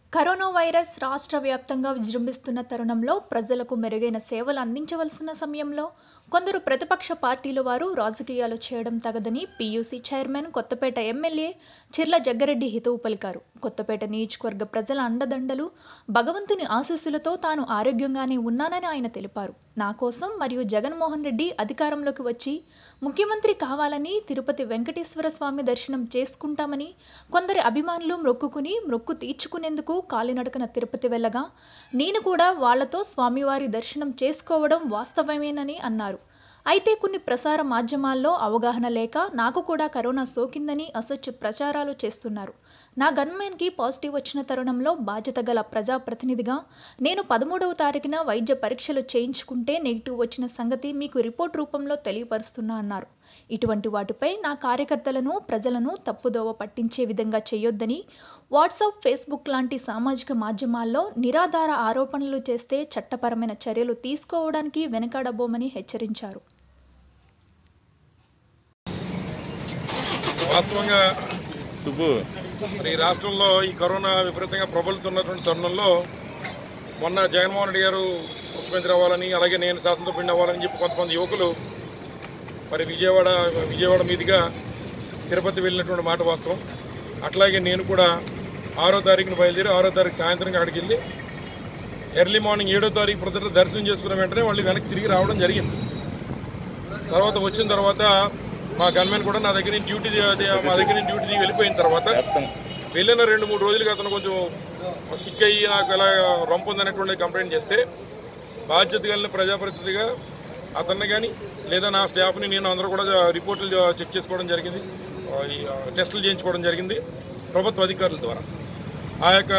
corona virus రాష్ట్ర వ్యాప్తంగా విజృంభిస్తున్న తరుణంలో ప్రజలకు మెరుగైన సేవలు అందించవలసిన సమయంలో కొందరు ప్రతిపక్ష పార్టీల వారు రాజకీయాలు చేయడం తగదని PUC chairman Kothapeta MLA Chirla Jaggareddy హితవు పలికారు కొత్తపేట నియోజకవర్గ ప్రజల అండదండలు భగవంతుని ఆశీస్సులతో తాను ఆరోగ్యంగానే ఉన్నానని ఆయన తెలిపారు నా కోసం మరియు జగన్మోహన్ రెడ్డి అధికారంలోకి వచ్చి ముఖ్యమంత్రి కావాలని తిరుపతి వెంకటేశ్వర స్వామి దర్శనం చేసుకుంటామని కొందరి అభిమానులు మొక్కుకుని మొక్కు తీర్చుకునేందుకు కాలినడకన తిరుపతి వెళ్ళగా నేను కూడా వాళ్లతో స్వామివారి దర్శనం చేసుకోవడం వాస్తవమేనని అన్నారు అయితే కొన్ని ప్రసార మాధ్యమాల్లో అవగాహన లేక నాకు కూడా కరోనా సోకిందని అసత్య ప్రచారాలు చేస్తున్నారు నా గన్మెన్కి పాజిటివ్ వచ్చిన తరుణంలో బాధ్యత గల ప్రజాప్రతినిధిగా నేను పదమూడవ తారీఖున వైద్య పరీక్షలు చేయించుకుంటే నెగిటివ్ వచ్చిన సంగతి మీకు రిపోర్ట్ రూపంలో తెలియపరుస్తున్నా అన్నారు ఇటువంటి వాటిపై నా కార్యకర్తలను ప్రజలను తప్పుదోవ పట్టించే విధంగా చేయొద్దని వాట్సాప్ ఫేస్బుక్ లాంటి సామాజిక మాధ్యమాల్లో నిరాధార ఆరోపణలు చేస్తే చట్టపరమైన చర్యలు తీసుకోవడానికి వెనకాడబోమని హెచ్చరించారు వాస్తవంగా సుబ్బు మరి రాష్ట్రంలో ఈ కరోనా విపరీతంగా ప్రబలుతున్నటువంటి తరుణంలో మొన్న జగన్మోహన్ రెడ్డి గారు ముఖ్యమంత్రి అవ్వాలని అలాగే నేను శాసనసభ్యుడిని అవ్వాలని చెప్పి కొంతమంది యువకులు మరి విజయవాడ విజయవాడ మీదుగా తిరుపతి వెళ్ళినటువంటి మాట వాస్తవం అట్లాగే నేను కూడా ఆరో తారీఖున బయలుదేరి ఆరో తారీఖు సాయంత్రం అక్కడికి వెళ్ళి ఎర్లీ మార్నింగ్ ఏడో తారీఖు ప్రొద్దుట దర్శనం చేసుకున్న వెంటనే వాళ్ళు వెనక్కి తిరిగి రావడం జరిగింది తర్వాత వచ్చిన తర్వాత మా గన్మెన్ కూడా నా దగ్గర నుంచి డ్యూటీ మా దగ్గర నుంచి డ్యూటీ దిగి వెళ్ళిపోయిన తర్వాత వెళ్ళిన రెండు మూడు రోజులుగా అతను కొంచెం సిక్ అయ్యి నాకు ఇలా రొంపు ఉందనేటువంటి కంప్లైంట్ చేస్తే బాధ్యత కలిగిన ప్రజాప్రతినిధిగా అతన్ని కానీ లేదా నా స్టాఫ్ని నేను అందరూ కూడా రిపోర్టులు చెక్ చేసుకోవడం జరిగింది ఈ టెస్టులు చేయించుకోవడం జరిగింది ప్రభుత్వ అధికారుల ద్వారా ఆ యొక్క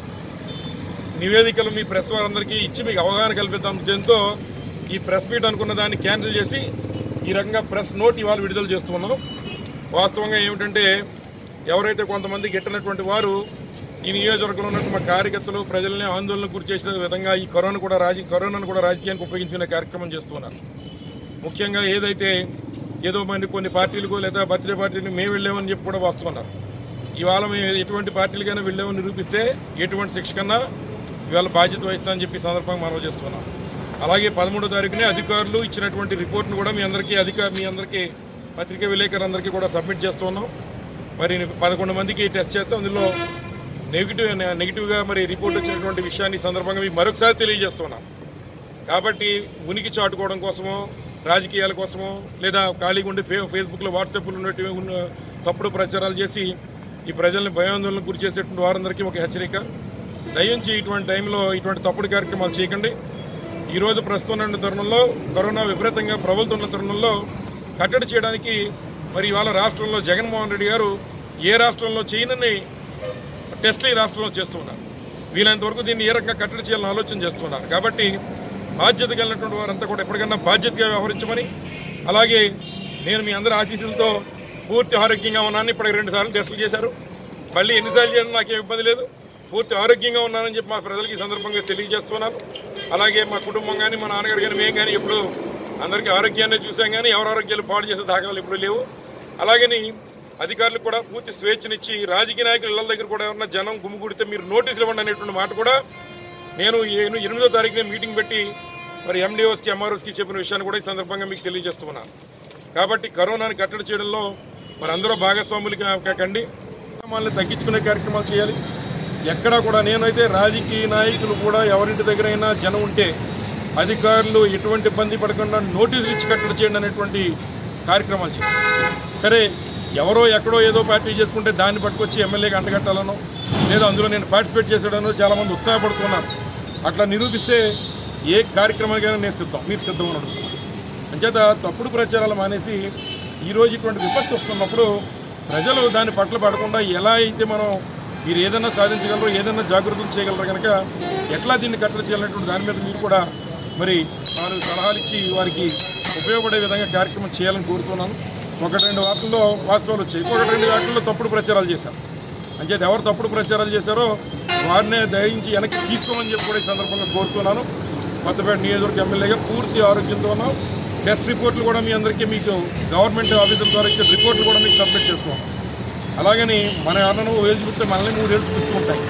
నివేదికలు మీ ప్రెస్ వారందరికీ ఇచ్చి మీకు అవగాహన కల్పిద్దాం దీంతో ఈ ప్రెస్ మీట్ అనుకున్న దాన్ని క్యాన్సిల్ చేసి ఈ రకంగా ప్రెస్ నోట్ ఇవాళ విడుదల చేస్తున్నాం వాస్తవంగా ఏమిటంటే ఎవరైతే కొంతమంది గిట్టినటువంటి వారు ఈ నియోజకవర్గంలో ఉన్నటువంటి మా కార్యకర్తలు ప్రజల్ని ఆందోళన గురి చేసిన విధంగా ఈ కరోనా కూడా రాజీ కరోనాను కూడా రాజకీయానికి ఉపయోగించుకునే కార్యక్రమం చేస్తున్నారు ముఖ్యంగా ఏదైతే ఏదో మంది కొన్ని పార్టీలకు లేదా బర్త్డే పార్టీలకు మేము వెళ్ళామని చెప్పి కూడా వస్తున్నారు ఇవాళ మేము ఎటువంటి పార్టీలకైనా వెళ్ళామని నిరూపిస్తే ఎటువంటి శిక్ష కన్నా ఇవాళ బాధ్యత వహిస్తామని చెప్పి ఈ సందర్భంగా మనం చేస్తున్నాం అలాగే పదమూడో తారీఖునే అధికారులు ఇచ్చినటువంటి రిపోర్ట్ను కూడా మీ అందరికీ అధికార మీ అందరికీ పత్రికా విలేకరులందరికీ కూడా సబ్మిట్ చేస్తున్నాం మరి పదకొండు మందికి టెస్ట్ చేస్తాం అందులో నెగిటివ్ నెగిటివ్గా మరి రిపోర్ట్ వచ్చినటువంటి విషయాన్ని ఈ సందర్భంగా మీకు మరొకసారి తెలియజేస్తున్నాం కాబట్టి ఉనికి చాటుకోవడం కోసమో రాజకీయాల కోసమో లేదా ఖాళీగా ఉండి ఫే ఫేస్బుక్లో వాట్సాప్లో ఉన్నట్టు ఉన్న తప్పుడు ప్రచారాలు చేసి ఈ ప్రజల్ని భయాందోళనకు గురి చేసేటువంటి వారందరికీ ఒక హెచ్చరిక దయించి ఇటువంటి టైంలో ఇటువంటి తప్పుడు కార్యక్రమాలు చేయకండి ఈరోజు ప్రస్తుతం ఉన్న తరుణంలో కరోనా విపరీతంగా ప్రబలుతున్న తరుణంలో కట్టడి చేయడానికి మరి ఇవాళ రాష్ట్రంలో జగన్మోహన్ రెడ్డి గారు ఏ రాష్ట్రంలో చేయనని టెస్టులు ఈ రాష్ట్రంలో చేస్తున్నారు వీలైనంత వరకు దీన్ని ఏ రకంగా కట్టడి చేయాలని ఆలోచన చేస్తున్నారు కాబట్టి బాధ్యత కలిగినటువంటి వారంతా కూడా ఎప్పటికన్నా బాధ్యతగా వ్యవహరించమని అలాగే నేను మీ అందరి ఆశీస్సులతో పూర్తి ఆరోగ్యంగా ఉన్నాను ఇప్పటికి రెండు సార్లు టెస్టులు చేశారు మళ్ళీ ఎన్నిసార్లు చేయడం నాకేం ఇబ్బంది లేదు పూర్తి ఆరోగ్యంగా ఉన్నానని చెప్పి మా ప్రజలకి ఈ సందర్భంగా తెలియజేస్తున్నాను అలాగే మా కుటుంబం కానీ మా నాన్నగారు కానీ మేము కానీ ఎప్పుడు అందరికీ ఆరోగ్యాన్ని చూసాం కానీ ఎవరి ఆరోగ్యాలు పాడు చేసే దాఖలాలు ఎప్పుడు లేవు అలాగని అధికారులకు కూడా పూర్తి స్వేచ్ఛనిచ్చి రాజకీయ నాయకుల ఇళ్ల దగ్గర కూడా ఎవరన్నా జనం గుమిగూడితే మీరు నోటీసులు ఇవ్వండి అనేటువంటి మాట కూడా నేను ఏను ఎనిమిదో తారీఖున మీటింగ్ పెట్టి మరి ఎండిఓస్కి ఎంఆర్ఓస్కి చెప్పిన విషయాన్ని కూడా ఈ సందర్భంగా మీకు తెలియజేస్తున్నాను కాబట్టి కరోనాని కట్టడి చేయడంలో మరి అందరూ భాగస్వాములు కాకండి కార్యక్రమాలను తగ్గించుకునే కార్యక్రమాలు చేయాలి ఎక్కడా కూడా నేనైతే రాజకీయ నాయకులు కూడా ఎవరింటి దగ్గరైనా జనం ఉంటే అధికారులు ఎటువంటి ఇబ్బంది పడకుండా నోటీసులు ఇచ్చి కట్టడి చేయండి అనేటువంటి కార్యక్రమాలు చేయాలి సరే ఎవరో ఎక్కడో ఏదో పార్టీ చేసుకుంటే దాన్ని పట్టుకొచ్చి ఎమ్మెల్యేకి అంటగట్టాలనో లేదా అందులో నేను పార్టిసిపేట్ చేసాడనో చాలామంది ఉత్సాహపడుతున్నారు అట్లా నిరూపిస్తే ఏ కార్యక్రమానికైనా నేను సిద్ధం మీరు సిద్ధం అని అడుగుతున్నాను అంచేత తప్పుడు ప్రచారాలు మానేసి ఈరోజు ఇటువంటి విపత్తు వస్తున్నప్పుడు ప్రజలు దాని పట్ల పడకుండా ఎలా అయితే మనం మీరు ఏదైనా సాధించగలరు ఏదైనా జాగృతులు చేయగలరు కనుక ఎట్లా దీన్ని కట్టడి చేయాలనేటువంటి దాని మీద మీరు కూడా మరి వారు సలహాలు ఇచ్చి వారికి ఉపయోగపడే విధంగా కార్యక్రమం చేయాలని కోరుతున్నాను ఒకటి రెండు వార్తల్లో వాస్తవాలు వచ్చాయి ఒకటి రెండు వార్తల్లో తప్పుడు ప్రచారాలు చేశారు అంచేత ఎవరు తప్పుడు ప్రచారాలు చేశారో వారినే దయించి వెనక్కి తీసుకోమని చెప్పి కూడా ఈ సందర్భంగా కోరుతున్నాను కొత్తపేట నియోజకవర్గ ఎమ్మెల్యేగా పూర్తి ఆరోగ్యంతో ఉన్నాం టెస్ట్ రిపోర్ట్లు కూడా మీ అందరికీ మీకు గవర్నమెంట్ ఆఫీసర్ ద్వారా ఇచ్చిన రిపోర్ట్లు కూడా మీకు సబ్మిట్ చేస్తున్నాం అలాగని మన అన్నను ఏళ్ళు చూస్తే మనల్ని మూడు ఏళ్ళు చూస్తూ ఉంటాయి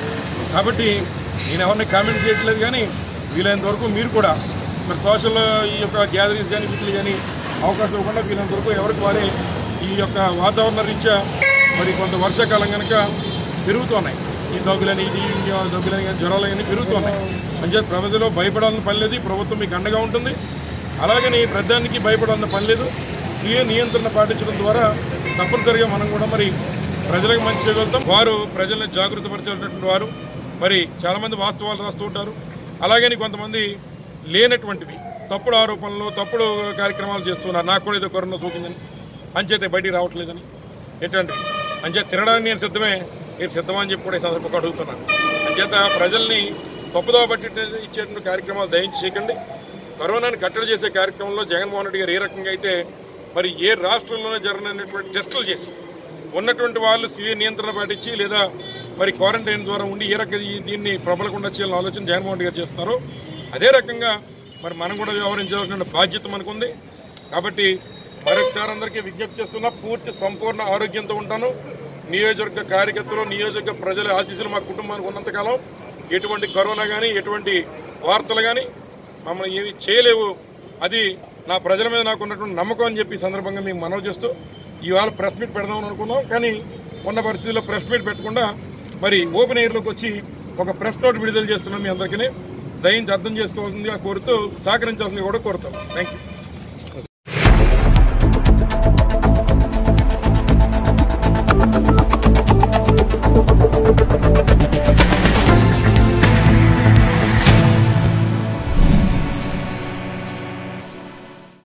కాబట్టి నేను ఎవరిని కామెంట్ చేయట్లేదు కానీ వీలైనంత వరకు మీరు కూడా మరి సోషల్ ఈ యొక్క గ్యాదరింగ్స్ కానీ వీటిలు కానీ అవకాశం ఇవ్వకుండా వీలైనంత వరకు ఎవరికి వారే ఈ యొక్క వాతావరణ రీత్యా మరి కొంత వర్షాకాలం కనుక పెరుగుతున్నాయి ఈ దగ్గులని ఇది ఈ దగ్గులని కానీ జ్వరాలు కానీ పెరుగుతున్నాయి అంటే ప్రజలు భయపడాలని పని లేదు ఈ ప్రభుత్వం మీకు అండగా ఉంటుంది అలాగని ప్రధానికి భయపడాల్సిన పని లేదు స్వీయ నియంత్రణ పాటించడం ద్వారా తప్పనిసరిగా మనం కూడా మరి ప్రజలకు మంచి చేయగలుగుతాం వారు ప్రజల్ని జాగృతి పరిచేటటువంటి వారు మరి చాలామంది వాస్తవాలు రాస్తూ ఉంటారు అలాగని కొంతమంది లేనటువంటివి తప్పుడు ఆరోపణలు తప్పుడు కార్యక్రమాలు చేస్తున్నారు నాకు కూడా ఏదో కరోనా సోకిందని అంచేతే బయటికి రావట్లేదని ఎట్లాంటివి అంచేత తినడానికి నేను సిద్ధమే మీరు సిద్ధమా అని చెప్పి కూడా ఈ సందర్భంగా అడుగుతున్నాను అంచేత ప్రజల్ని తప్పుదోవ పట్టి ఇచ్చేటువంటి కార్యక్రమాలు దయించి చేయకండి కరోనాని కట్టడి చేసే కార్యక్రమంలో జగన్మోహన్ రెడ్డి గారు ఏ రకంగా అయితే మరి ఏ రాష్ట్రంలోనే జరగనటువంటి టెస్టులు చేసి ఉన్నటువంటి వాళ్ళు స్వీయ నియంత్రణ పాటించి లేదా మరి క్వారంటైన్ ద్వారా ఉండి ఏ రకంగా ఈ- దీన్ని ప్రబలకుండా చేయాలని ఆలోచన జగన్మోహన్ రెడ్డి గారు చేస్తున్నారో అదే రకంగా మరి మనం కూడా వ్యవహరించాల్సిన బాధ్యత మనకుంది కాబట్టి మరొకసారి అందరికీ విజ్ఞప్తి చేస్తున్నా పూర్తి సంపూర్ణ ఆరోగ్యంతో ఉంటాను నియోజకవర్గ కార్యకర్తలు నియోజకవర్గ ప్రజల ఆశీస్సులు మా కుటుంబానికి ఉన్నంతకాలం ఎటువంటి కరోనా కానీ ఎటువంటి వార్తలు కానీ మమ్మల్ని ఏమి చేయలేవు అది నా ప్రజల మీద నాకు ఉన్నటువంటి నమ్మకం అని చెప్పి ఈ సందర్భంగా మేము మనవి చేస్తూ ఇవాళ ప్రెస్ మీట్ పెడదామని అనుకున్నాం కానీ ఉన్న పరిస్థితుల్లో ప్రెస్ మీట్ పెట్టకుండా మరి ఓపెన్ ఎయిర్లోకి వచ్చి ఒక ప్రెస్ నోట్ విడుదల చేస్తున్నాం మీ అందరికీ దయించి అర్థం చేసుకోవాల్సిందిగా కోరుతూ సహకరించాల్సిందిగా కూడా కోరుతాం థ్యాంక్ యూ